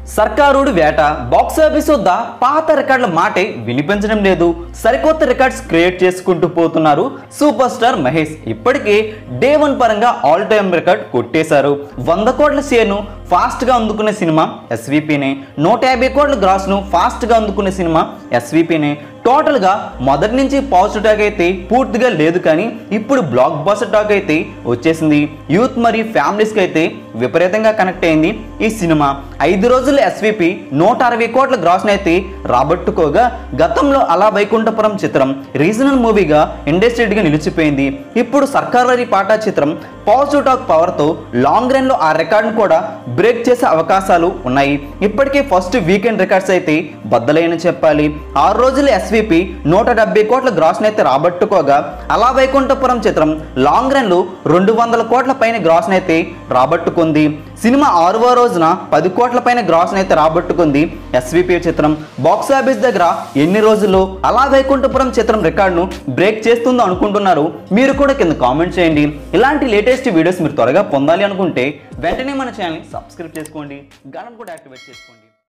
సర్కారుడు వేట బాక్సాఫీస్ వద్ద పాత రికార్డుల మాటే వినిపించడం లేదు సరికొత్త రికార్డ్స్ క్రియేట్ చేసుకుంటూ పోతున్నారు సూపర్ స్టార్ మహేష్ ఇప్పటికే డే వన్ పరంగా ఆల్ టైమ్ రికార్డ్ కొట్టేశారు వంద కోట్ల షేర్ను ఫాస్ట్గా అందుకునే సినిమా ఎస్వీపీనే నూట యాభై కోట్ల గ్రాస్ను ఫాస్ట్గా అందుకునే సినిమా ఎస్వీపీనే టోటల్గా మొదటి నుంచి పాజిటివ్ టాక్ అయితే పూర్తిగా లేదు కానీ ఇప్పుడు బ్లాక్ బస్టర్ టాక్ అయితే వచ్చేసింది యూత్ మరియు ఫ్యామిలీస్కి అయితే విపరీతంగా కనెక్ట్ అయింది ఈ సినిమా ఐదు రోజులు ఎస్విపి నూట అరవై కోట్ల గ్రాస్ని అయితే రాబట్టుకోగా గతంలో అలా వైకుంఠపురం చిత్రం రీజనల్ మూవీగా ఇండస్ట్రీగా నిలిచిపోయింది ఇప్పుడు సర్కారీ పాటా చిత్రం పాజిటివ్ టాక్ పవర్తో లాంగ్ రన్లో ఆ రికార్డును కూడా బ్రేక్ చేసే అవకాశాలు ఉన్నాయి ఇప్పటికే ఫస్ట్ వీకెండ్ రికార్డ్స్ అయితే బద్దలైన చెప్పాలి ఆరు రోజులు ఎస్విపి నూట డెబ్బై కోట్ల గ్రాస్ని అయితే రాబట్టుకోగా అలా వైకుంఠపురం చిత్రం లాంగ్ రన్లో రెండు వందల కోట్ల పైన గ్రాస్ని అయితే రాబట్టుకుంది సినిమా ఆరవ రోజున పది కోట్ల పైన గ్రాస్ని అయితే రాబట్టుకుంది ఎస్విపి చిత్రం బాక్స్ ఆఫీస్ దగ్గర ఎన్ని రోజుల్లో అలా వైకుంఠపురం చిత్రం రికార్డును బ్రేక్ చేస్తుందో అనుకుంటున్నారు మీరు కూడా కింద కామెంట్ చేయండి ఇలాంటి లేటెస్ట్ వీడియోస్ మీరు త్వరగా పొందాలి అనుకుంటే వెంటనే మన ఛానల్ని సబ్స్క్రైబ్ చేసుకోండి గణం కూడా యాక్టివేట్ చేసుకోండి